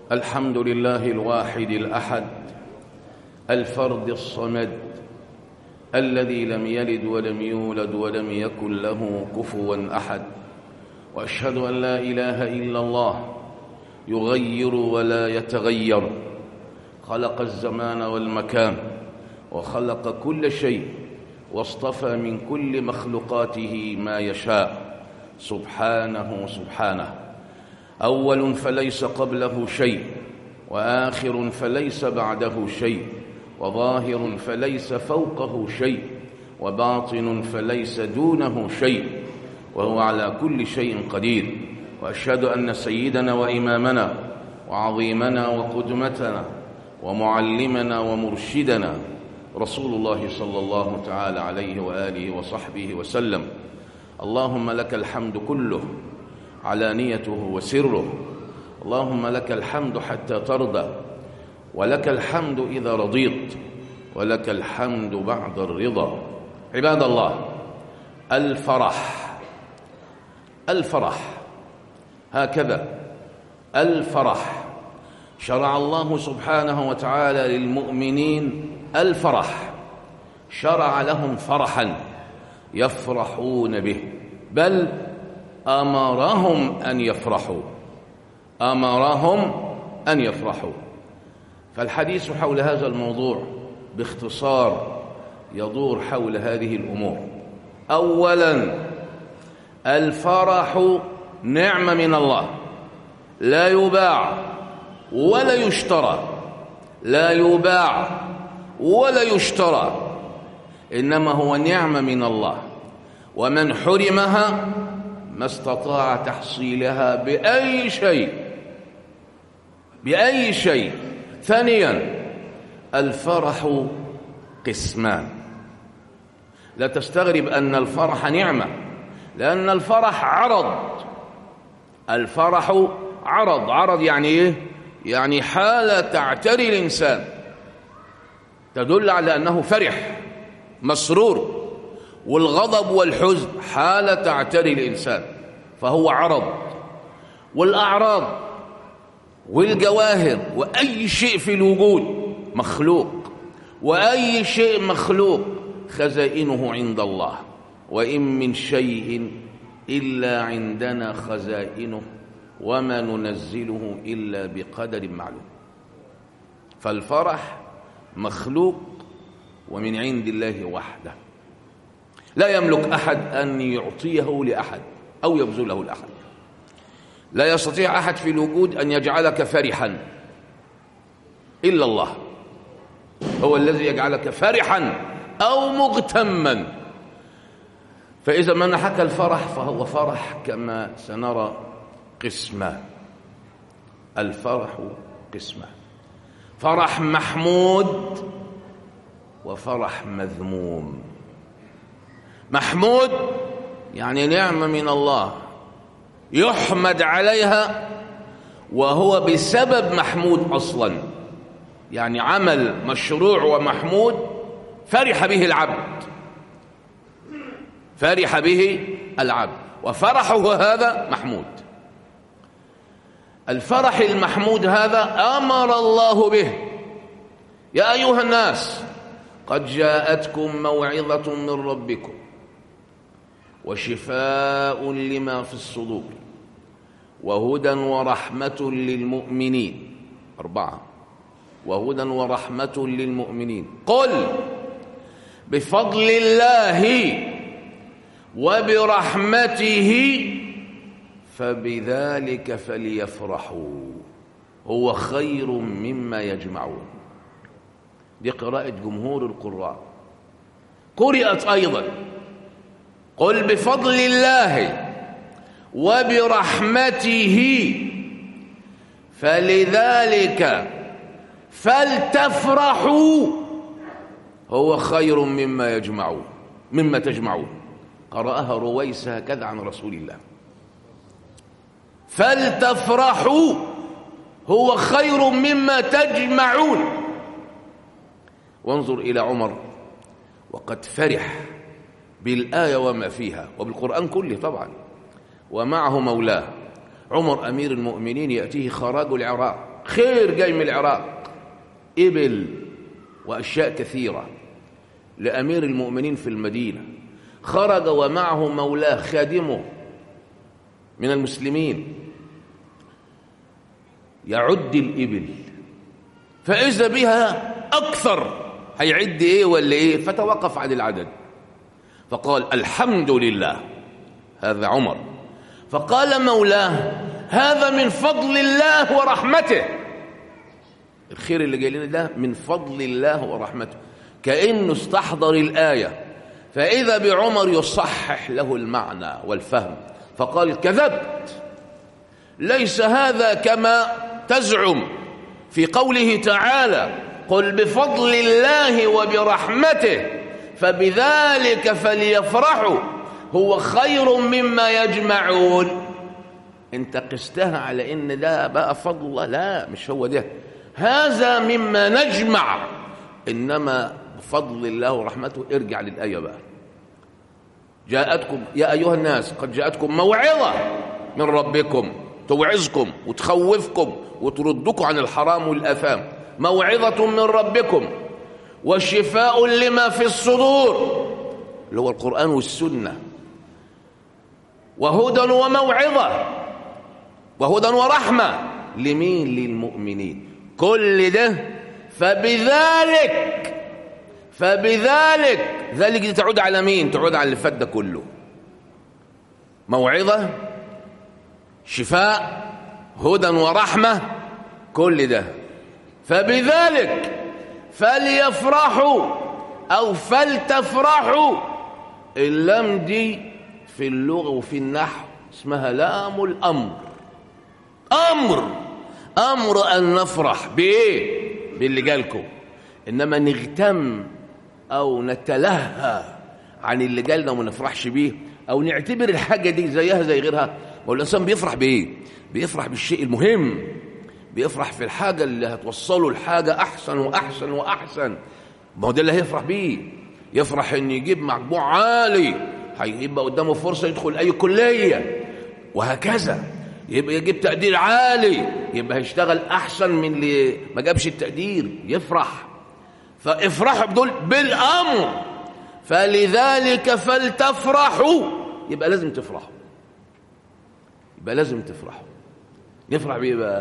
الحمد لله الواحد الأحد الفرد الصمد الذي لم يلد ولم يولد ولم يكن له كفوا أحد وأشهد أن لا إله إلا الله يغير ولا يتغير خلق الزمان والمكان وخلق كل شيء واصطفى من كل مخلوقاته ما يشاء سبحانه سبحانه أول فليس قبله شيء وآخر فليس بعده شيء وظاهر فليس فوقه شيء وباطن فليس دونه شيء وهو على كل شيء قدير وأشهد أن سيدنا وإمامنا وعظيمنا وقدمتنا ومعلمنا ومرشدنا رسول الله صلى الله تعالى عليه وآله وصحبه وسلم اللهم لك الحمد كله علانيته وسره اللهم لك الحمد حتى ترضى ولك الحمد إذا رضيت ولك الحمد بعد الرضا عباد الله الفرح الفرح هكذا الفرح شرع الله سبحانه وتعالى للمؤمنين الفرح شرع لهم فرحا يفرحون به بل أمرهم أن يفرحوا أمرهم أن يفرحوا فالحديث حول هذا الموضوع باختصار يدور حول هذه الأمور أولا الفرح نعمة من الله لا يباع ولا يشترى لا يباع ولا يشترى إنما هو نعمة من الله ومن حرمها ما استطاع تحصيلها بأي شيء بأي شيء ثانيا الفرح قسمان لا تستغرب أن الفرح نعمة لأن الفرح عرض الفرح عرض عرض يعني إيه؟ يعني حالة تعتري الإنسان تدل على أنه فرح مسرور والغضب والحزن حالة تعتري الإنسان فهو عرض والأعراض والجواهر وأي شيء في الوجود مخلوق وأي شيء مخلوق خزائنه عند الله وإن من شيء إلا عندنا خزائنه وما ننزله إلا بقدر معلوم فالفرح مخلوق ومن عند الله وحده لا يملك أحد أن يعطيه لأحد أو يبذله لأحد لا يستطيع أحد في الوجود أن يجعلك فرحا إلا الله هو الذي يجعلك فرحا أو مغتما فإذا منحك الفرح فهو فرح كما سنرى قسمان الفرح قسمان فرح محمود وفرح مذموم محمود يعني نعمة من الله يحمد عليها وهو بسبب محمود أصلا يعني عمل مشروع ومحمود فرح به العبد فرح به العبد وفرحه هذا محمود الفرح المحمود هذا أمر الله به يا أيها الناس قد جاءتكم موعظة من ربكم وشفاء لما في الصدور وهدى ورحمة للمؤمنين أربعة وهدى ورحمة للمؤمنين قل بفضل الله وبرحمته فبذلك فليفرحوا هو خير مما يجمعون دي قراءة جمهور القراء قرأت أيضا قل بفضل الله وبرحمته فلذلك فلتفرحوا هو خير مما يجمعون مما تجمعون قرأها رويس هكذا عن رسول الله فلتفرحوا هو خير مما تجمعون وانظر إلى عمر وقد فرح بالآية وما فيها وبالقرآن كله طبعا ومعه مولاه عمر أمير المؤمنين يأتيه خراج العراق خير جاي من العراق إبل وأشياء كثيرة لأمير المؤمنين في المدينة خرج ومعه مولاه خادمه من المسلمين يعد الإبل فإذا بها أكثر هيعد إيه ولا إيه فتوقف عن العدد فقال الحمد لله هذا عمر فقال مولاه هذا من فضل الله ورحمته الخير اللي جاي لنا ده من فضل الله ورحمته كأنه استحضر الآية فإذا بعمر يصحح له المعنى والفهم فقال كذبت ليس هذا كما تزعم في قوله تعالى قل بفضل الله وبرحمته فبذلك فليفرحوا هو خير مما يجمعون انت قستها على ان ده بقى فضل الله لا مش هو ده هذا مما نجمع انما بفضل الله ورحمته ارجع للايه بقى جاءتكم يا ايها الناس قد جاءتكم موعظه من ربكم توعظكم وتخوفكم وتردكم عن الحرام والاثام موعظه من ربكم وشفاء لما في الصدور اللي هو القران والسنه وهدى وموعظه وهدى ورحمه لمين للمؤمنين كل ده فبذلك فبذلك ذلك دي تعود على مين تعود على اللي فات ده كله موعظه شفاء هدى ورحمه كل ده فبذلك فليفرحوا او فلتفرحوا اللام دي في اللغه وفي النحو اسمها لام الامر امر امر ان نفرح بايه باللي جالكم انما نغتم او نتلهى عن اللي جالنا وما نفرحش بيه او نعتبر الحاجه دي زيها زي غيرها والانسان بيفرح بايه بيفرح بالشيء المهم بيفرح في الحاجه اللي هتوصله لحاجه احسن واحسن واحسن ما هو ده اللي هيفرح بيه يفرح ان يجيب مجموع عالي هيبقى قدامه فرصه يدخل اي كليه وهكذا يبقى يجيب تقدير عالي يبقى هيشتغل احسن من اللي ما جابش التقدير يفرح فافرحوا بدول بالامر فلذلك فلتفرحوا يبقى لازم تفرحوا يبقى لازم تفرحوا نفرح بايه بقى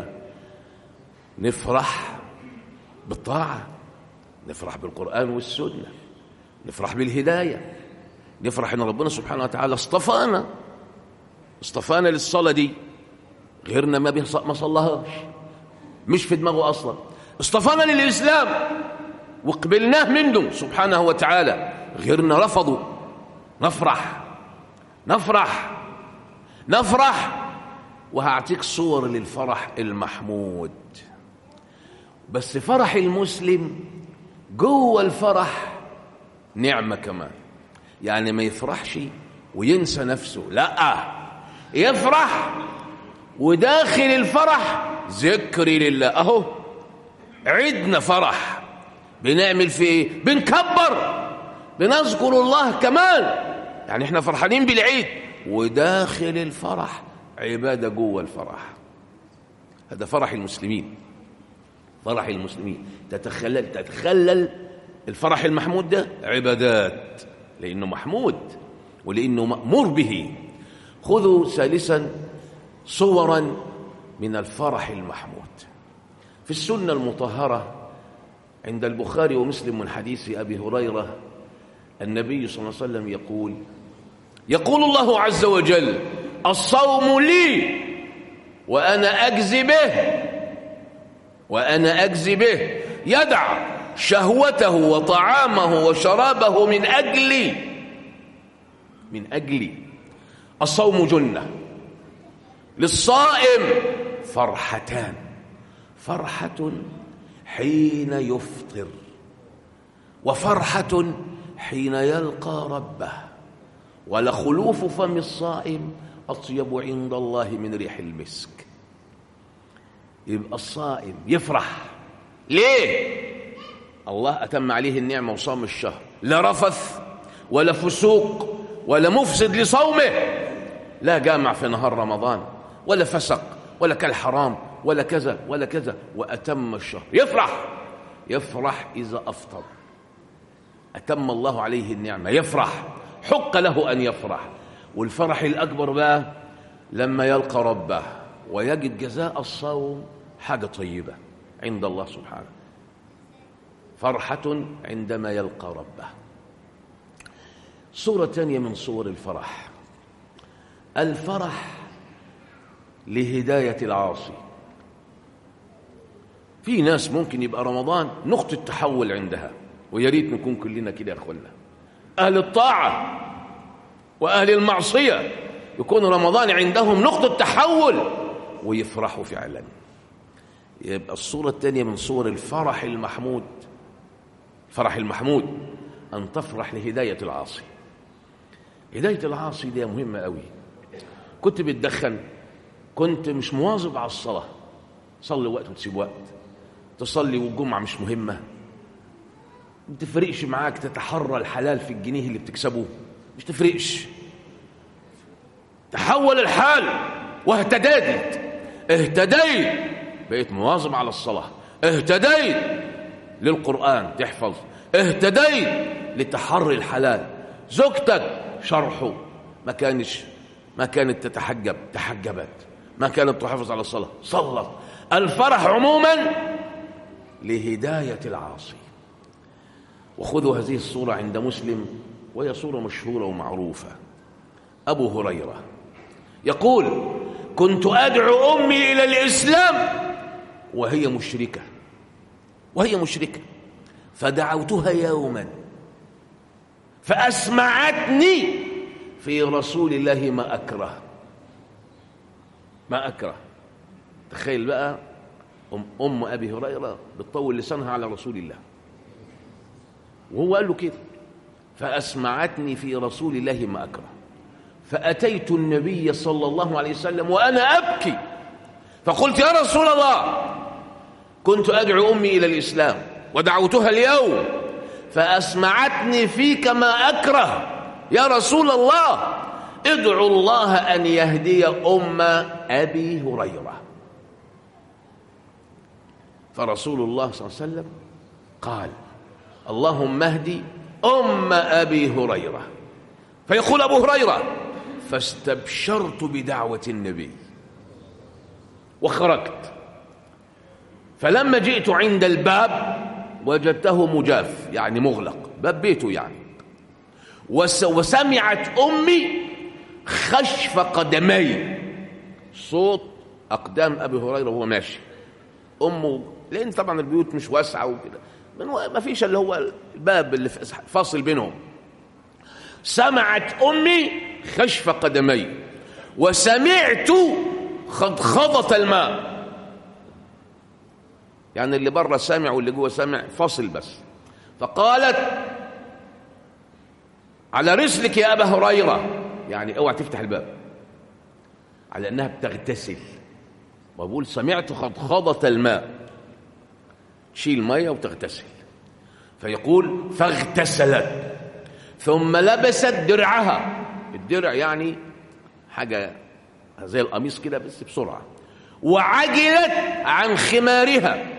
نفرح بالطاعه نفرح بالقران والسنه نفرح بالهدايه نفرح ان ربنا سبحانه وتعالى اصطفانا اصطفانا للصلاه دي غيرنا ما بيص... ما صلاهاش مش في دماغه اصلا اصطفانا للاسلام وقبلناه منه سبحانه وتعالى غيرنا رفضوا نفرح نفرح نفرح وهعطيك صور للفرح المحمود بس فرح المسلم جوه الفرح نعمه كمان يعني ما يفرحش وينسى نفسه لا يفرح وداخل الفرح ذكر لله اهو عدنا فرح بنعمل في ايه بنكبر بنذكر الله كمان يعني احنا فرحانين بالعيد وداخل الفرح عبادة جوه الفرح هذا فرح المسلمين فرح المسلمين تتخلل تتخلل الفرح المحمود ده عبادات لأنه محمود ولأنه مأمور به خذوا ثالثا صورا من الفرح المحمود في السنة المطهرة عند البخاري ومسلم من حديث أبي هريرة النبي صلى الله عليه وسلم يقول يقول الله عز وجل الصوم لي وأنا أجزي به وأنا أجزي به يدع شهوته وطعامه وشرابه من أجلي من أجلي الصوم جنة للصائم فرحتان فرحة حين يفطر وفرحة حين يلقى ربه ولخلوف فم الصائم أطيب عند الله من ريح المسك يبقى الصائم يفرح ليه الله أتم عليه النعمة وصام الشهر لا رفث ولا فسوق ولا مفسد لصومه لا جامع في نهار رمضان ولا فسق ولا كل حرام ولا كذا ولا كذا وأتم الشهر يفرح يفرح إذا أفطر أتم الله عليه النعمة يفرح حق له أن يفرح والفرح الأكبر بقى لما يلقى ربه ويجد جزاء الصوم حاجة طيبة عند الله سبحانه فرحة عندما يلقى ربه صورة تانية من صور الفرح الفرح لهداية العاصي في ناس ممكن يبقى رمضان نقطة تحول عندها ويا ريت نكون كلنا كده يا اخوانا أهل الطاعة وأهل المعصية يكون رمضان عندهم نقطة تحول ويفرحوا فعلا يبقى الصورة الثانية من صور الفرح المحمود الفرح المحمود أن تفرح لهداية العاصي هداية العاصي دي مهمة قوي كنت بتدخن كنت مش مواظب على الصلاة صلي وقت وتسيب وقت تصلي والجمعة مش مهمة ما تفرقش معاك تتحرى الحلال في الجنيه اللي بتكسبه مش تفرقش تحول الحال واهتديت اهتديت بقيت مواظب على الصلاة اهتديت للقرآن تحفظ اهتديت لتحري الحلال زوجتك شرحه ما كانش ما كانت تتحجب تحجبت ما كانت تحافظ على الصلاة صلت الفرح عموما لهداية العاصي وخذوا هذه الصورة عند مسلم وهي صورة مشهورة ومعروفة أبو هريرة يقول كنت أدعو أمي إلى الإسلام وهي مشركة وهي مشركة فدعوتها يوما فأسمعتني في رسول الله ما أكره ما أكره تخيل بقى أم, أم أبي هريرة بتطول لسانها على رسول الله وهو قال له كده فأسمعتني في رسول الله ما أكره فأتيت النبي صلى الله عليه وسلم وأنا أبكي فقلت يا رسول الله كنت أدعو أمي إلى الإسلام ودعوتها اليوم فأسمعتني فيك ما أكره يا رسول الله ادعو الله أن يهدي أم أبي هريرة فرسول الله صلى الله عليه وسلم قال اللهم اهدي أم أبي هريرة فيقول أبو هريرة فاستبشرت بدعوة النبي وخرجت فلما جئت عند الباب وجدته مجاف يعني مغلق باب بيته يعني وسمعت أمي خشف قدمي صوت أقدام أبي هريرة وهو ماشي أمه لأن طبعا البيوت مش واسعة وكده ما فيش اللي هو الباب اللي فاصل بينهم سمعت أمي خشف قدمي وسمعت خضخضة الماء يعني اللي بره سامع واللي جوه سامع فاصل بس فقالت على رسلك يا أبا هريرة يعني اوعى تفتح الباب على أنها بتغتسل وبقول سمعت خضخضة الماء تشيل مية وتغتسل فيقول فاغتسلت ثم لبست درعها الدرع يعني حاجة زي القميص كده بس بسرعة وعجلت عن خمارها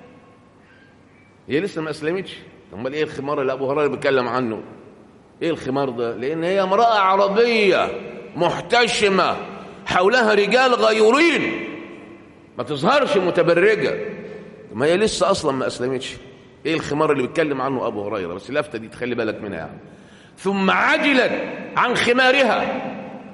هي لسه ما اسلمتش امال ايه الخمار اللي ابو هريره بيتكلم عنه ايه الخمار ده لان هي امراه عربيه محتشمه حولها رجال غيورين ما تظهرش متبرجه ما هي لسه اصلا ما اسلمتش ايه الخمار اللي بيتكلم عنه ابو هريره بس اللفته دي تخلي بالك منها يعني ثم عجلت عن خمارها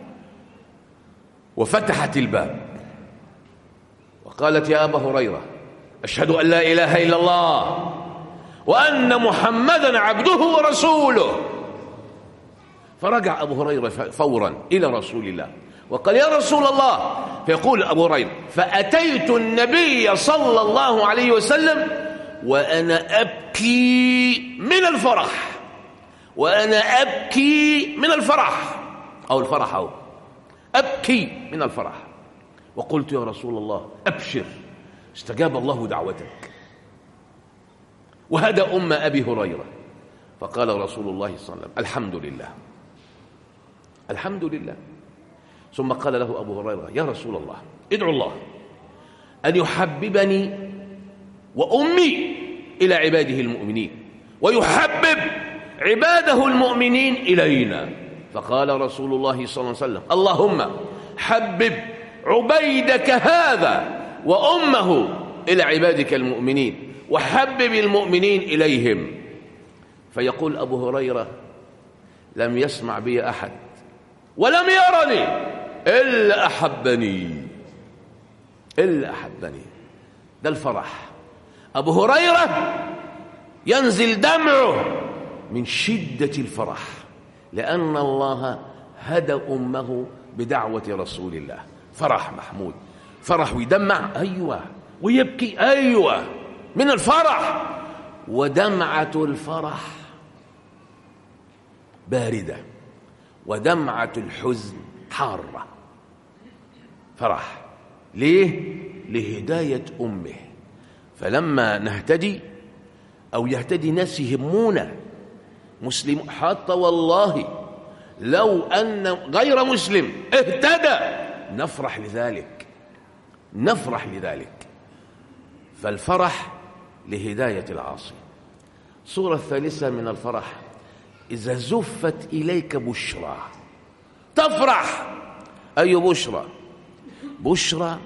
وفتحت الباب وقالت يا ابا هريره اشهد ان لا اله الا الله وان محمدا عبده ورسوله فرجع ابو هريره فورا الى رسول الله وقال يا رسول الله فيقول ابو هريره فاتيت النبي صلى الله عليه وسلم وانا ابكي من الفرح وانا ابكي من الفرح او الفرح او ابكي من الفرح وقلت يا رسول الله ابشر استجاب الله دعوتك وهدى ام ابي هريره فقال رسول الله صلى الله عليه وسلم الحمد لله الحمد لله ثم قال له ابو هريره يا رسول الله ادعو الله أن يحببني وأمي إلى عباده المؤمنين ويحبب عباده المؤمنين إلينا فقال رسول الله صلى الله عليه وسلم اللهم حبب عبيدك هذا وأمه إلى عبادك المؤمنين وحبب المؤمنين إليهم فيقول أبو هريرة لم يسمع بي أحد ولم يرني إلا أحبني إلا أحبني ده الفرح أبو هريرة ينزل دمعه من شدة الفرح لأن الله هدى أمه بدعوة رسول الله فرح محمود فرح ويدمع أيوة ويبكي أيوة من الفرح ودمعة الفرح باردة ودمعة الحزن حارة فرح ليه؟ لهداية أمه فلما نهتدي أو يهتدي ناس يهمونا مسلم حتى والله لو أن غير مسلم اهتدى نفرح لذلك نفرح لذلك فالفرح لهداية العاصي صورة الثالثة من الفرح إذا زفت إليك بشرى تفرح أي بشرى بشرى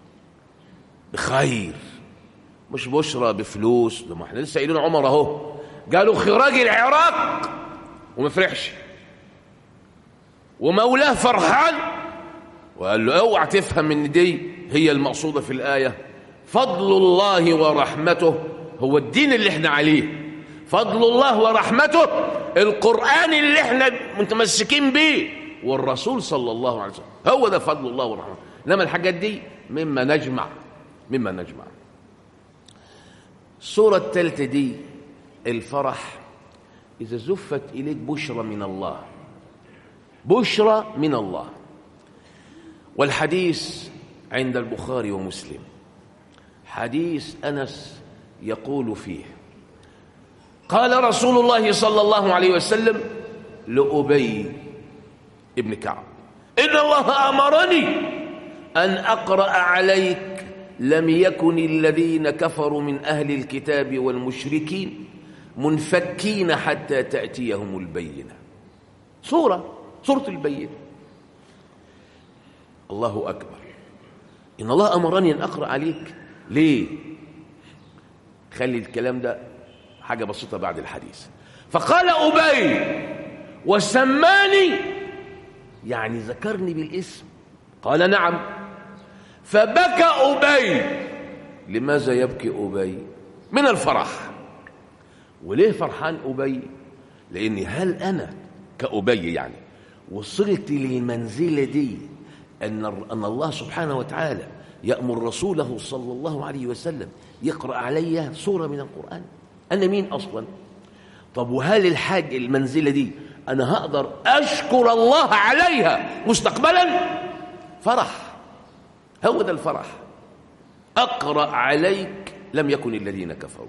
بخير مش بشرى بفلوس ده ما احنا لسه قايلين عمر اهو قالوا خراج العراق وما فرحش ومولاه فرحان وقال له اوعى تفهم ان دي هي المقصوده في الايه فضل الله ورحمته هو الدين اللي احنا عليه فضل الله ورحمته القران اللي احنا متمسكين بيه والرسول صلى الله عليه وسلم هو ده فضل الله ورحمته انما الحاجات دي مما نجمع مما نجمع الصورة الثالثة دي الفرح إذا زفت إليك بشرى من الله بشرى من الله والحديث عند البخاري ومسلم حديث أنس يقول فيه قال رسول الله صلى الله عليه وسلم لأبي ابن كعب إن الله أمرني أن أقرأ عليك لم يكن الذين كفروا من أهل الكتاب والمشركين منفكين حتى تأتيهم البينة صورة صورة البينة الله أكبر إن الله أمرني أن أقرأ عليك ليه خلي الكلام ده حاجة بسيطة بعد الحديث فقال أبي وسماني يعني ذكرني بالاسم قال نعم فبكى أبي لماذا يبكي أبي من الفرح وليه فرحان أبي لأني هل أنا كأبي يعني وصلت للمنزلة دي أن, أن الله سبحانه وتعالى يأمر رسوله صلى الله عليه وسلم يقرأ علي سورة من القرآن أنا مين أصلا طب وهل الحاج المنزلة دي أنا هقدر أشكر الله عليها مستقبلا فرح هو ده الفرح أقرأ عليك لم يكن الذين كفروا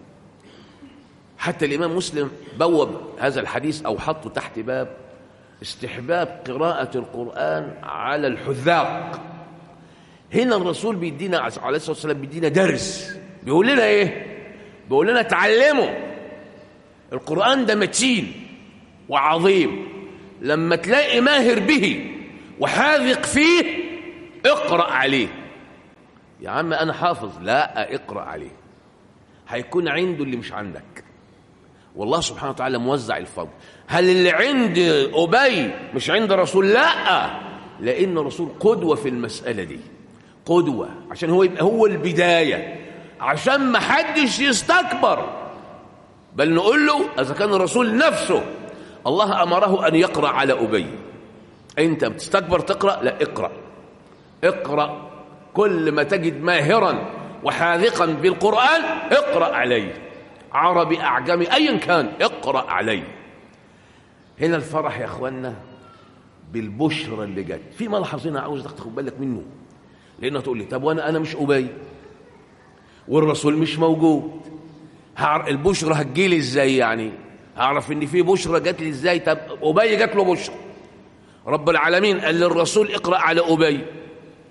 حتى الإمام مسلم بوب هذا الحديث أو حطه تحت باب استحباب قراءة القرآن على الحذاق هنا الرسول بيدينا عليه الصلاة والسلام بيدينا درس بيقول لنا إيه بيقول لنا تعلموا القرآن ده متين وعظيم لما تلاقي ماهر به وحاذق فيه اقرأ عليه يا عم أنا حافظ لا اقرأ عليه هيكون عنده اللي مش عندك والله سبحانه وتعالى موزع الفضل هل اللي عند أبي مش عند رسول لا لأن الرسول قدوة في المسألة دي قدوة عشان هو يبقى هو البداية عشان ما حدش يستكبر بل نقول له إذا كان الرسول نفسه الله أمره أن يقرأ على أبي أنت بتستكبر تقرأ لا اقرأ اقرأ كل ما تجد ماهرا وحاذقا بالقرآن اقرأ عليه عربي أعجمي أيا كان اقرأ عليه هنا الفرح يا أخوانا بالبشرى اللي جت في ملحظ هنا عاوز تاخد بالك منه لأنه تقول لي طب وأنا أنا مش أبي والرسول مش موجود هعرف البشرى هتجيلي ازاي يعني هعرف ان في بشرى جات لي ازاي طب ابي جات له بشرى رب العالمين قال للرسول اقرا على ابي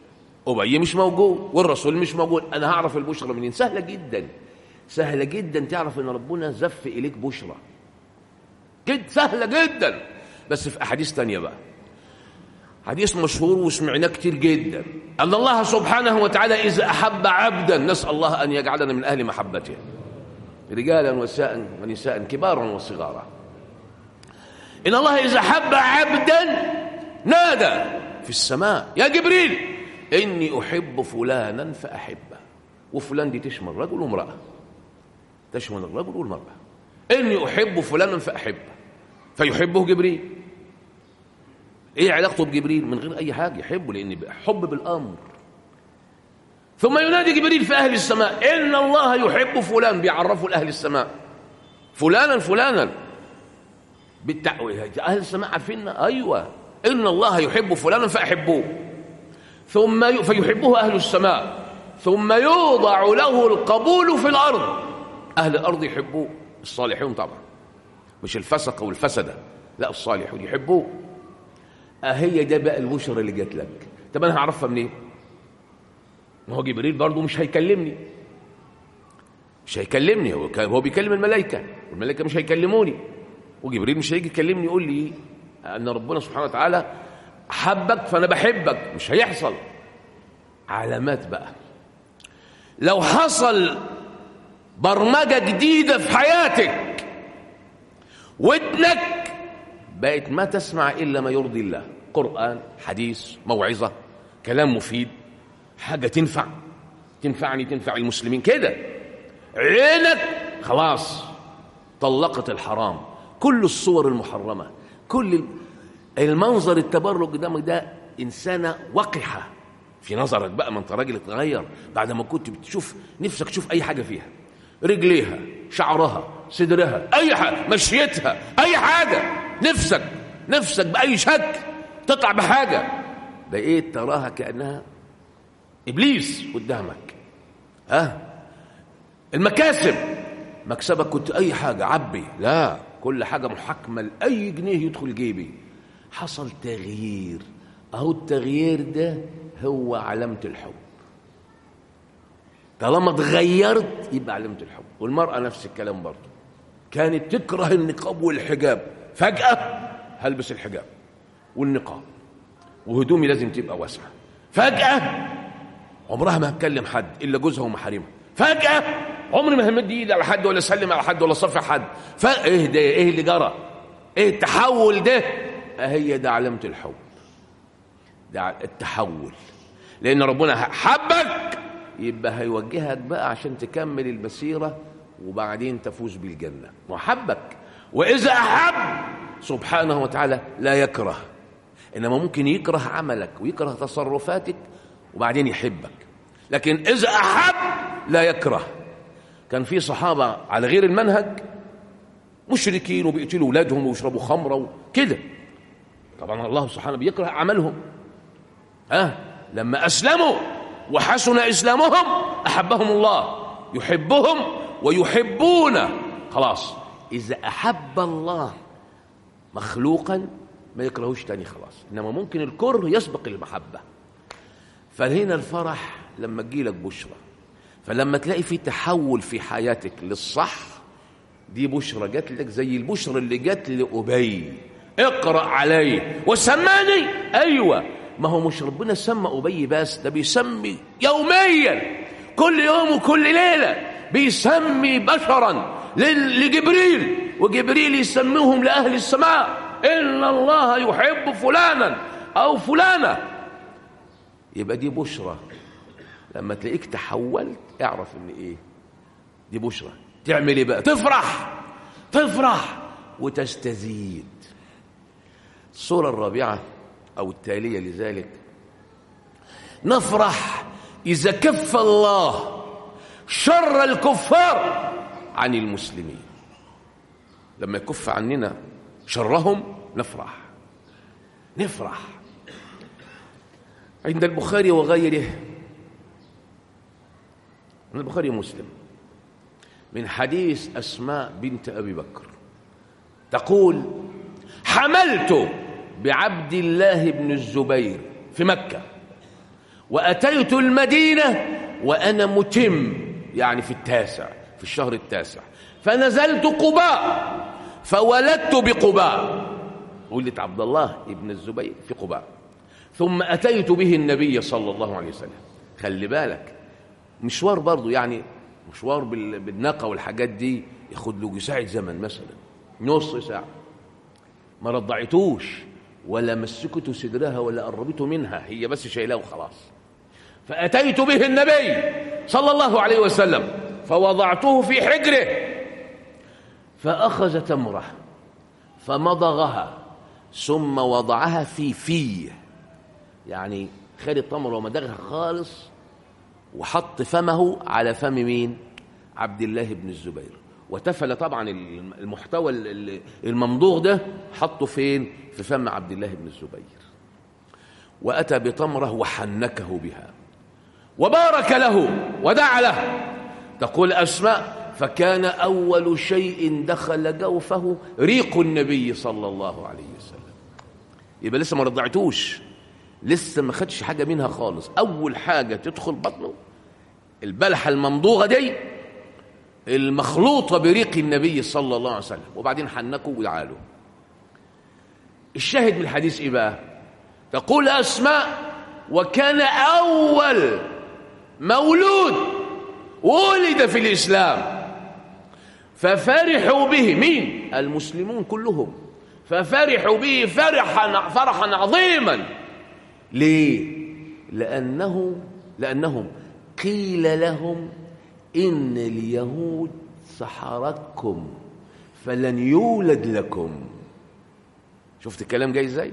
أبي مش موجود والرسول مش موجود أنا هعرف البشرى منين سهلة جدا سهلة جدا تعرف إن ربنا زف إليك بشرى جد سهلة جدا بس في أحاديث تانية بقى حديث مشهور وسمعناه كتير جدا أن الله سبحانه وتعالى إذا أحب عبدا نسأل الله أن يجعلنا من أهل محبته رجالا وساء ونساء كبارا وصغارا إن الله إذا حب عبدا نادى في السماء يا جبريل إني أحب فلانا فأحبه وفلان دي تشمل رجل وامرأة تشمل الرجل والمرأة إني أحب فلانا فأحبه فيحبه جبريل إيه علاقته بجبريل من غير أي حاجة يحبه لأن حب بالأمر ثم ينادي جبريل في أهل السماء إن الله يحب فلان بيعرفوا لأهل السماء فلانا فلانا بالتأويل أهل السماء عارفين أيوة إن الله يحب فلانا فأحبوه ثم ي... فيحبه أهل السماء ثم يوضع له القبول في الأرض أهل الأرض يحبوه الصالحون طبعا مش الفسق والفسدة لا الصالحون يحبوه أهي ده بقى البشرى اللي جات لك طب أنا هعرفها منين؟ ما هو جبريل برضه مش هيكلمني مش هيكلمني هو هو بيكلم الملائكة والملائكة مش هيكلموني وجبريل مش هيجي يكلمني يقول لي ان ربنا سبحانه وتعالى حبك فانا بحبك مش هيحصل علامات بقى لو حصل برمجه جديده في حياتك ودنك بقت ما تسمع الا ما يرضي الله قران حديث موعظه كلام مفيد حاجه تنفع تنفعني تنفع المسلمين كده عينك خلاص طلقت الحرام كل الصور المحرمة كل المنظر التبرج قدامك ده إنسانة وقحة في نظرك بقى ما انت راجل اتغير بعد ما كنت بتشوف نفسك تشوف أي حاجة فيها رجليها شعرها صدرها أي حاجة مشيتها أي حاجة نفسك نفسك بأي شكل تطلع بحاجة بقيت تراها كأنها إبليس قدامك ها أه؟ المكاسب مكسبك كنت أي حاجة عبي لا كل حاجة محاكمة لأي جنيه يدخل جيبي حصل تغيير أهو التغيير ده هو علامة الحب طالما اتغيرت يبقى علامة الحب والمرأة نفس الكلام برضه كانت تكره النقاب والحجاب فجأة هلبس الحجاب والنقاب وهدومي لازم تبقى واسعة فجأة عمرها ما هتكلم حد إلا جوزها ومحارمها فجأة عمري ما همد ايدي على حد ولا اسلم على حد ولا صفح حد فايه ده ايه اللي جرى ايه التحول ده هي ده علامه الحب ده التحول لان ربنا حبك يبقى هيوجهك بقى عشان تكمل المسيره وبعدين تفوز بالجنه وحبك واذا احب سبحانه وتعالى لا يكره انما ممكن يكره عملك ويكره تصرفاتك وبعدين يحبك لكن اذا احب لا يكره كان في صحابة على غير المنهج مشركين وبيقتلوا أولادهم ويشربوا خمرة وكده طبعا الله سبحانه بيكره عملهم أه لما أسلموا وحسن إسلامهم أحبهم الله يحبهم ويحبون خلاص إذا أحب الله مخلوقا ما يكرهوش تاني خلاص إنما ممكن الكره يسبق المحبة فهنا الفرح لما تجيلك بشرى فلما تلاقي في تحول في حياتك للصح دي بشرى جات لك زي البشرى اللي جات لأبي اقرأ عليه وسماني أيوة ما هو مش ربنا سمى أبي بس ده بيسمي يوميا كل يوم وكل ليلة بيسمي بشرا لجبريل وجبريل يسميهم لأهل السماء إن الله يحب فلانا أو فلانة يبقى دي بشرى لما تلاقيك تحولت اعرف ان ايه دي بشرى تعمل ايه بقى تفرح تفرح وتستزيد الصورة الرابعة أو التالية لذلك نفرح إذا كف الله شر الكفار عن المسلمين لما يكف عننا شرهم نفرح نفرح عند البخاري وغيره من البخاري ومسلم من حديث أسماء بنت أبي بكر تقول حملت بعبد الله بن الزبير في مكة وأتيت المدينة وأنا متم يعني في التاسع في الشهر التاسع فنزلت قباء فولدت بقباء ولدت عبد الله ابن الزبير في قباء ثم أتيت به النبي صلى الله عليه وسلم خلي بالك مشوار برضه يعني مشوار بال- بالناقة والحاجات دي ياخد له ساعة زمن مثلا نص ساعة ما رضعتوش ولا مسكته صدرها ولا قربته منها هي بس شايلاه وخلاص فأتيت به النبي صلى الله عليه وسلم فوضعته في حجره فأخذ تمره فمضغها ثم وضعها في فيه يعني خد التمر ومضغها خالص وحط فمه على فم مين عبد الله بن الزبير وتفل طبعا المحتوى ال- الممضوغ ده حطه فين في فم عبد الله بن الزبير وأتى بتمره وحنكه بها وبارك له ودعا له تقول أسماء فكان أول شيء دخل جوفه ريق النبي صلى الله عليه وسلم يبقى لسه ما رضعتوش لسه ما خدش حاجة منها خالص أول حاجة تدخل بطنه البلحة الممضوغة دي المخلوطة بريق النبي صلى الله عليه وسلم وبعدين حنكوا ودعاله الشاهد من الحديث إيه بقى تقول أسماء وكان أول مولود ولد في الإسلام ففرحوا به مين المسلمون كلهم ففرحوا به فرحا فرحا عظيما ليه لأنه لأنهم قيل لهم إن اليهود سحرتكم فلن يولد لكم شفت الكلام جاي ازاي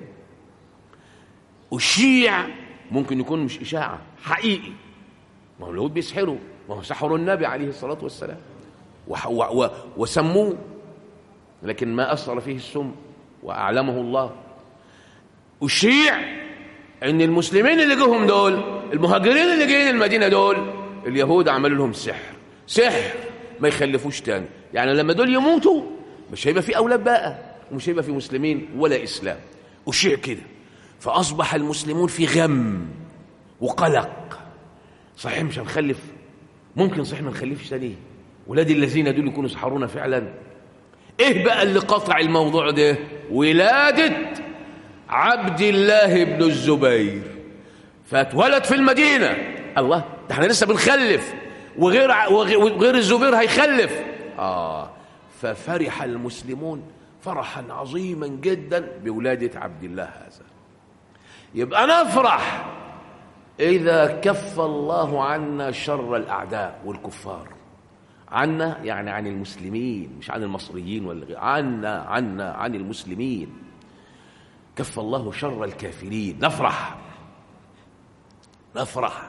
أشيع ممكن يكون مش إشاعة حقيقي ما هو اليهود بيسحروا ما هو سحروا النبي عليه الصلاة والسلام وح- و- و- وسموه لكن ما أثر فيه السم وأعلمه الله أشيع ان المسلمين اللي جوهم دول المهاجرين اللي جايين المدينه دول اليهود عملوا لهم سحر سحر ما يخلفوش تاني يعني لما دول يموتوا مش هيبقى في اولاد بقى ومش هيبقى في مسلمين ولا اسلام اشيع كده فاصبح المسلمون في غم وقلق صحيح مش هنخلف ممكن صحيح ما نخلفش تاني ولاد الذين دول يكونوا سحرونا فعلا ايه بقى اللي قطع الموضوع ده ولاده عبد الله بن الزبير فاتولد في المدينة الله ده احنا لسه بنخلف وغير ع- وغ- وغير الزبير هيخلف اه ففرح المسلمون فرحا عظيما جدا بولادة عبد الله هذا يبقى نفرح إذا كف الله عنا شر الأعداء والكفار عنا يعني عن المسلمين مش عن المصريين ولا غير عنا عنا عن المسلمين كف الله شر الكافرين نفرح نفرح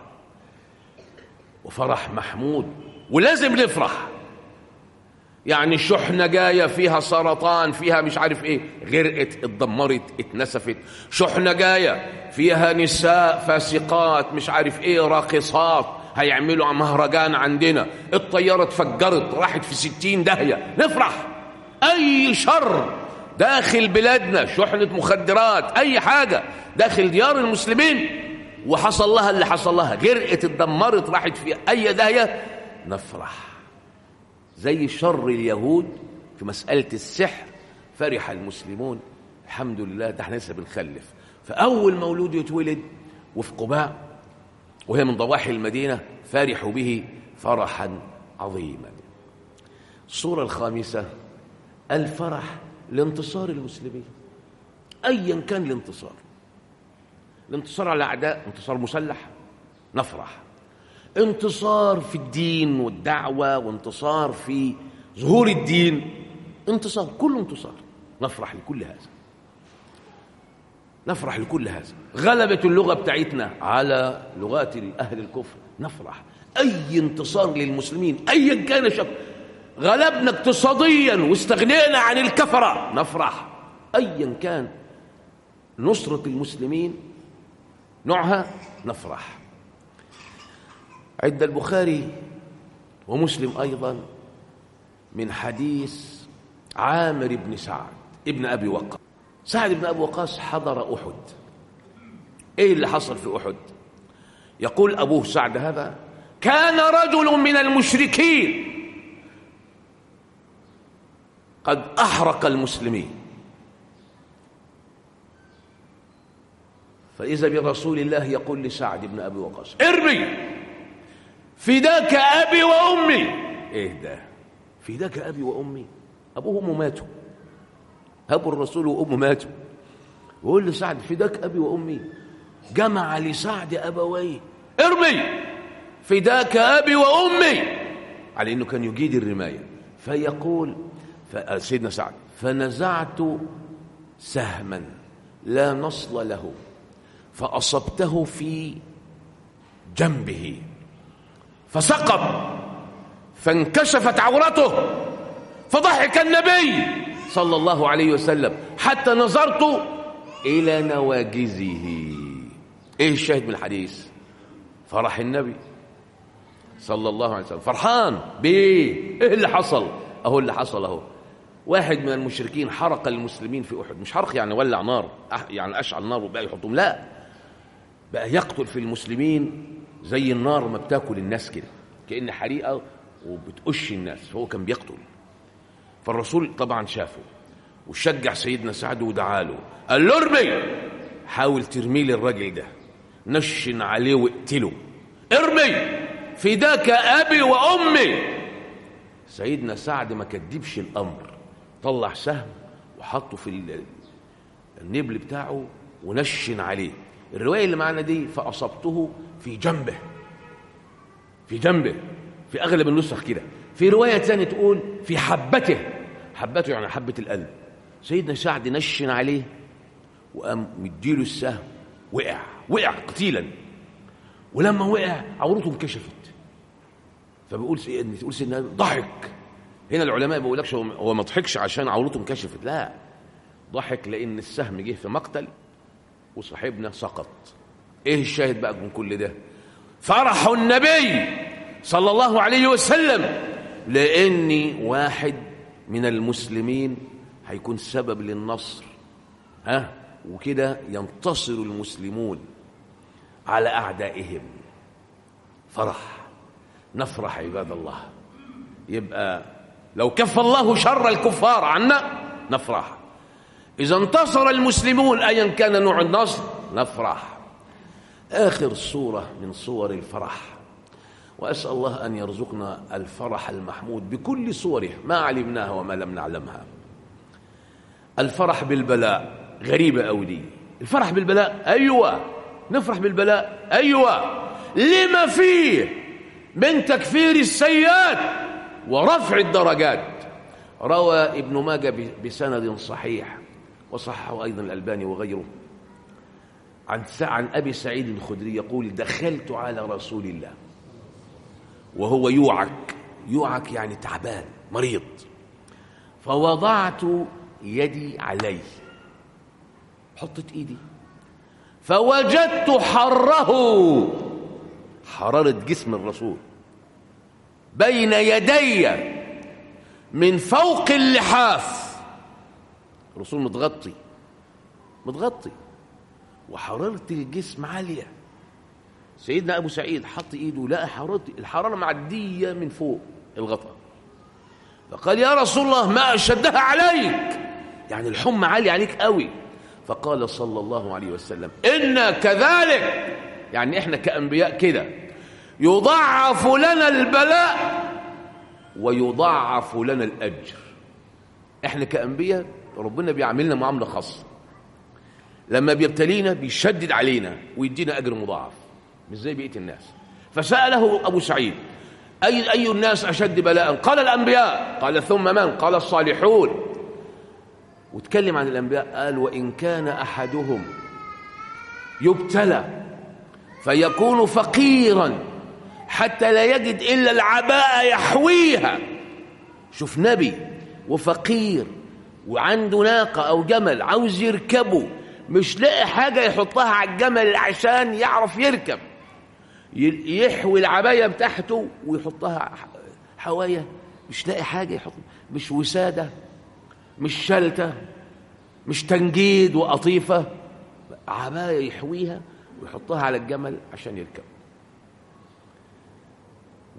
وفرح محمود ولازم نفرح يعني شحنة جاية فيها سرطان فيها مش عارف ايه غرقت اتدمرت اتنسفت شحنة جاية فيها نساء فاسقات مش عارف ايه راقصات هيعملوا مهرجان عندنا الطيارة اتفجرت راحت في ستين داهية نفرح اي شر داخل بلادنا شحنة مخدرات اي حاجة داخل ديار المسلمين وحصل لها اللي حصل لها غرقت اتدمرت راحت في اي داهية نفرح زي شر اليهود في مسألة السحر فرح المسلمون الحمد لله ده احنا لسه بنخلف فأول مولود يتولد وفي قباء وهي من ضواحي المدينة فرحوا به فرحا عظيما الصورة الخامسة الفرح لانتصار المسلمين أيا كان الانتصار الانتصار على الأعداء انتصار مسلح نفرح انتصار في الدين والدعوة وانتصار في ظهور الدين انتصار كله انتصار نفرح لكل هذا نفرح لكل هذا غلبت اللغة بتاعتنا على لغات أهل الكفر نفرح أي انتصار للمسلمين أيا كان شكل غلبنا اقتصاديا واستغنينا عن الكفرة نفرح أيا كان نصرة المسلمين نوعها نفرح عند البخاري ومسلم أيضا من حديث عامر بن سعد ابن أبي وقاص سعد بن أبي وقاص حضر أحد إيه اللي حصل في أحد يقول أبوه سعد هذا كان رجل من المشركين قد أحرق المسلمين فإذا برسول الله يقول لسعد بن أبي وقاص ارمي فداك أبي وأمي إيه ده فداك أبي وأمي أبوه وأمه ماتوا أبو الرسول وأمه ماتوا ويقول لسعد فداك أبي وأمي جمع لسعد أبويه ارمي فداك أبي وأمي على أنه كان يجيد الرماية فيقول سيدنا سعد فنزعت سهما لا نصل له فأصبته في جنبه فسقط فانكشفت عورته فضحك النبي صلى الله عليه وسلم حتى نظرت إلى نواجزه إيه الشاهد من الحديث فرح النبي صلى الله عليه وسلم فرحان بيه إيه اللي حصل أهو اللي حصل أهو واحد من المشركين حرق المسلمين في أحد مش حرق يعني ولع نار يعني أشعل نار وبقى يحطهم لا بقى يقتل في المسلمين زي النار ما بتاكل الناس كده كأن حريقة وبتقش الناس هو كان بيقتل فالرسول طبعا شافه وشجع سيدنا سعد ودعا له قال له ارمي حاول ترمي لي الراجل ده نشن عليه واقتله ارمي فداك ابي وامي سيدنا سعد ما كدبش الامر طلع سهم وحطه في النبل بتاعه ونشن عليه الروايه اللي معانا دي فاصبته في جنبه في جنبه في اغلب النسخ كده في روايه ثانيه تقول في حبته حبته يعني حبه القلب سيدنا سعد نشن عليه وقام مديله السهم وقع وقع قتيلا ولما وقع عورته انكشفت فبيقول سيدنا تقول سيدنا ضحك هنا العلماء ما بيقولكش هو ما ضحكش عشان عورته انكشفت لا ضحك لان السهم جه في مقتل وصاحبنا سقط ايه الشاهد بقى من كل ده فرح النبي صلى الله عليه وسلم لاني واحد من المسلمين هيكون سبب للنصر ها وكده ينتصر المسلمون على اعدائهم فرح نفرح عباد الله يبقى لو كف الله شر الكفار عنا نفرح إذا انتصر المسلمون أيا كان نوع النصر نفرح آخر صورة من صور الفرح وأسأل الله أن يرزقنا الفرح المحمود بكل صوره ما علمناها وما لم نعلمها الفرح بالبلاء غريبة أو دي الفرح بالبلاء أيوة نفرح بالبلاء أيوة لما فيه من تكفير السيئات ورفع الدرجات روى ابن ماجه بسند صحيح وصححه أيضا الألباني وغيره عن عن أبي سعيد الخدري يقول دخلت على رسول الله وهو يوعك يوعك يعني تعبان مريض فوضعت يدي عليه حطت ايدي فوجدت حره حرارة جسم الرسول بين يدي من فوق اللحاف الرسول متغطي متغطي وحرارة الجسم عالية سيدنا أبو سعيد حط إيده لقى حرارة الحرارة معدية من فوق الغطاء فقال يا رسول الله ما أشدها عليك يعني الحمى عالية عليك قوي فقال صلى الله عليه وسلم إن كذلك يعني إحنا كأنبياء كده يضاعف لنا البلاء ويضاعف لنا الأجر إحنا كأنبياء ربنا بيعملنا معاملة خاصة لما بيبتلينا بيشدد علينا ويدينا أجر مضاعف مش زي بقية الناس فسأله أبو سعيد أي, أي الناس أشد بلاء قال الأنبياء قال ثم من قال الصالحون وتكلم عن الأنبياء قال وإن كان أحدهم يبتلى فيكون فقيرا حتى لا يجد إلا العباءة يحويها شوف نبي وفقير وعنده ناقة أو جمل عاوز يركبه مش لاقي حاجة يحطها على الجمل عشان يعرف يركب يحوي العباية بتاعته ويحطها حواية مش لاقي حاجة يحط مش وسادة مش شلتة مش تنجيد وقطيفة عباية يحويها ويحطها على الجمل عشان يركب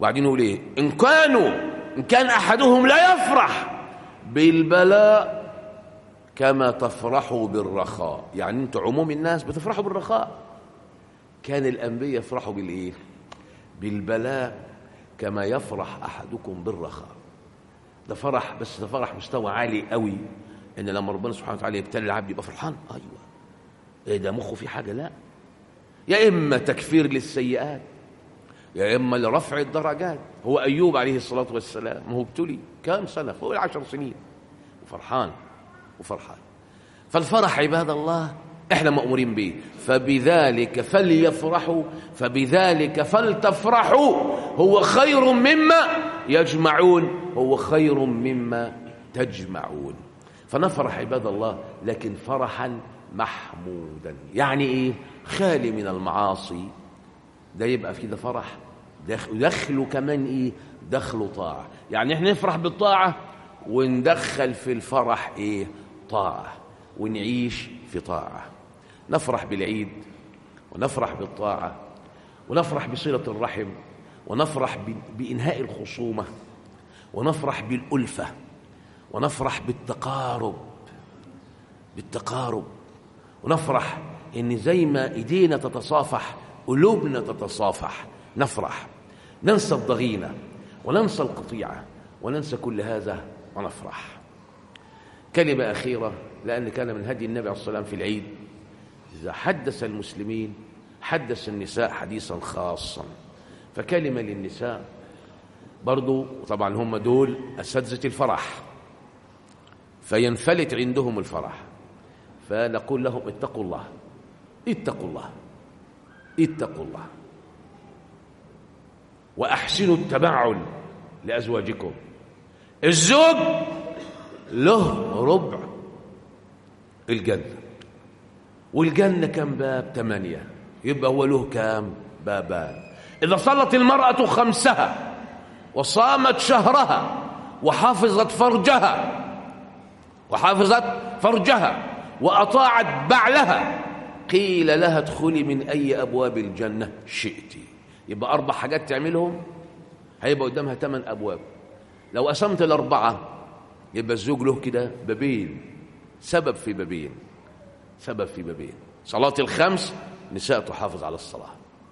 وبعدين يقول ايه ان كانوا ان كان احدهم لا يفرح بالبلاء كما تفرحوا بالرخاء يعني انتوا عموم الناس بتفرحوا بالرخاء كان الانبياء يفرحوا بالايه بالبلاء كما يفرح احدكم بالرخاء ده فرح بس ده فرح مستوى عالي قوي ان لما ربنا سبحانه وتعالى يبتلي العبد يبقى فرحان ايوه ايه ده مخه في حاجه لا يا اما تكفير للسيئات يا اما لرفع الدرجات هو ايوب عليه الصلاه والسلام هو ابتلي كام سنه فوق العشر سنين وفرحان وفرحان فالفرح عباد الله احنا مأمورين به فبذلك فليفرحوا فبذلك فلتفرحوا هو خير مما يجمعون هو خير مما تجمعون فنفرح عباد الله لكن فرحا محمودا يعني ايه خالي من المعاصي ده يبقى في ده فرح دخله كمان ايه دخله طاعه يعني احنا نفرح بالطاعه وندخل في الفرح ايه طاعه ونعيش في طاعه نفرح بالعيد ونفرح بالطاعه ونفرح بصله الرحم ونفرح بانهاء الخصومه ونفرح بالالفه ونفرح بالتقارب بالتقارب ونفرح ان زي ما ايدينا تتصافح قلوبنا تتصافح نفرح ننسى الضغينه وننسى القطيعه وننسى كل هذا ونفرح كلمه اخيره لان كان من هدي النبي عليه الصلاه والسلام في العيد اذا حدث المسلمين حدث النساء حديثا خاصا فكلمه للنساء برضو طبعا هم دول اساتذه الفرح فينفلت عندهم الفرح فنقول لهم اتقوا الله اتقوا الله اتقوا الله واحسنوا التبعل لازواجكم الزوج له ربع الجنه والجنه كم باب ثمانيه يبقى هو له كام بابان اذا صلت المراه خمسها وصامت شهرها وحافظت فرجها وحافظت فرجها واطاعت بعلها قيل لها ادخلي من اي ابواب الجنه شئت يبقى اربع حاجات تعملهم هيبقى قدامها ثمان ابواب لو قسمت الاربعه يبقى الزوج له كده بابين سبب في بابين سبب في بابين صلاه الخمس نساء تحافظ على الصلاه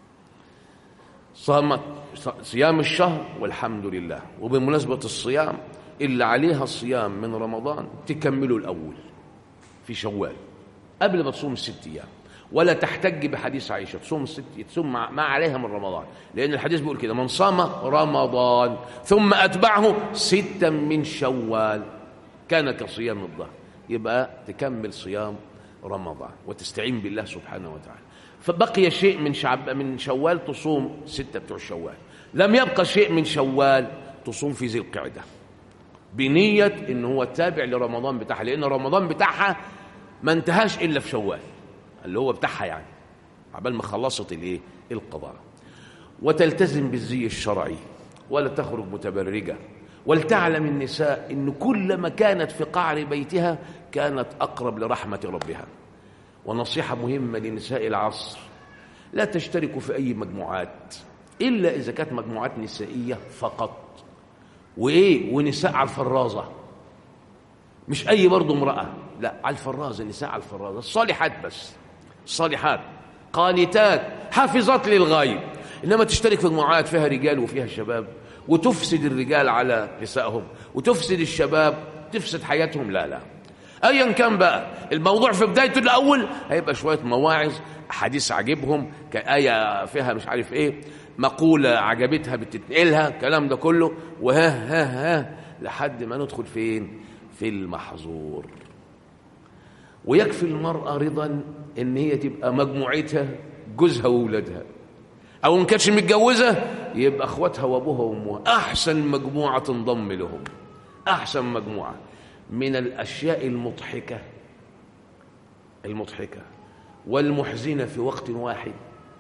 صامت صيام الشهر والحمد لله وبمناسبه الصيام اللي عليها الصيام من رمضان تكمله الاول في شوال قبل ما تصوم الست ايام ولا تحتج بحديث عائشه تصوم الست تصوم ما عليها من رمضان لان الحديث بيقول كده من صام رمضان ثم اتبعه ستا من شوال كان كصيام الظهر يبقى تكمل صيام رمضان وتستعين بالله سبحانه وتعالى فبقي شيء من شعب من شوال تصوم ستة بتوع شوال لم يبقى شيء من شوال تصوم في ذي القعدة بنية ان هو تابع لرمضان بتاعها لان رمضان بتاعها ما انتهاش الا في شوال اللي هو بتاعها يعني عبال ما خلصت الايه القضاء وتلتزم بالزي الشرعي ولا تخرج متبرجة ولتعلم النساء ان كلما كانت في قعر بيتها كانت اقرب لرحمة ربها ونصيحة مهمة لنساء العصر لا تشتركوا في أي مجموعات إلا إذا كانت مجموعات نسائية فقط وإيه ونساء على الفرازة مش أي برضه امرأة لا على الفرازة نساء على الفرازة الصالحات بس الصالحات قانتات حافظات للغايب إنما تشترك في مجموعات فيها رجال وفيها شباب وتفسد الرجال على نسائهم وتفسد الشباب تفسد حياتهم لا لا ايا كان بقى الموضوع في بدايته الاول هيبقى شويه مواعظ حديث عجبهم كآية فيها مش عارف ايه مقولة عجبتها بتتنقلها الكلام ده كله وها ها ها لحد ما ندخل فين في المحظور ويكفي المرأة رضا ان هي تبقى مجموعتها جوزها وولادها او ان كانتش متجوزة يبقى اخواتها وابوها وامها احسن مجموعة تنضم لهم احسن مجموعة من الاشياء المضحكه المضحكه والمحزنه في وقت واحد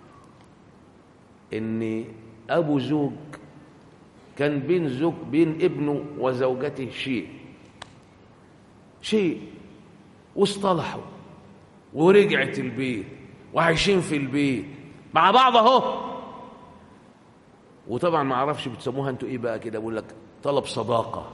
ان ابو زوج كان بين زوج بين ابنه وزوجته شيء شيء واصطلحوا ورجعت البيت وعايشين في البيت مع بعض اهو وطبعا ما اعرفش بتسموها انتوا ايه بقى كده بقول لك طلب صداقه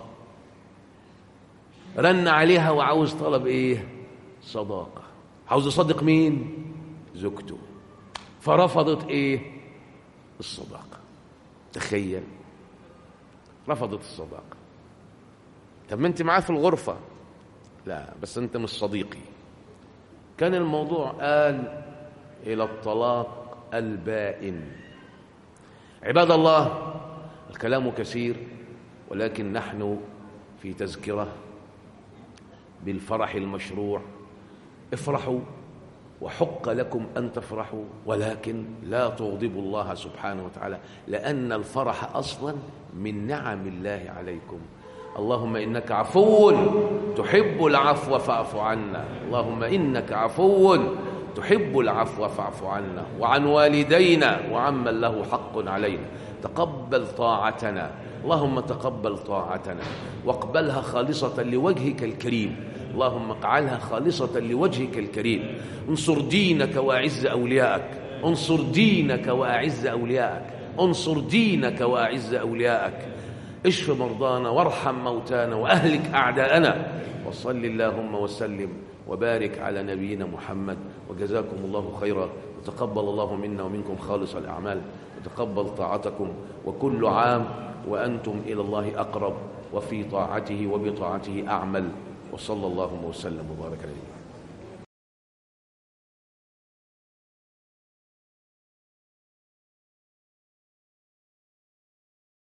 رن عليها وعاوز طلب ايه صداقه عاوز يصدق مين زوجته فرفضت ايه الصداقه تخيل رفضت الصداقه طب ما انت معاه في الغرفه لا بس انت مش صديقي كان الموضوع قال الى الطلاق البائن عباد الله الكلام كثير ولكن نحن في تذكره بالفرح المشروع افرحوا وحق لكم ان تفرحوا ولكن لا تغضبوا الله سبحانه وتعالى لان الفرح اصلا من نعم الله عليكم اللهم انك عفو تحب العفو فاعف عنا اللهم انك عفو تحب العفو فاعف عنا وعن والدينا وعمن له حق علينا تقبل طاعتنا اللهم تقبل طاعتنا واقبلها خالصة لوجهك الكريم اللهم اجعلها خالصة لوجهك الكريم انصر دينك واعز أولياءك انصر دينك واعز أولياءك انصر دينك واعز أولياءك اشف مرضانا وارحم موتانا وأهلك أعداءنا وصل اللهم وسلم وبارك على نبينا محمد وجزاكم الله خيرا وتقبل الله منا ومنكم خالص الأعمال وتقبل طاعتكم وكل عام وأنتم إلى الله أقرب وفي طاعته وبطاعته أعمل وصلى الله وسلم وبارك عليه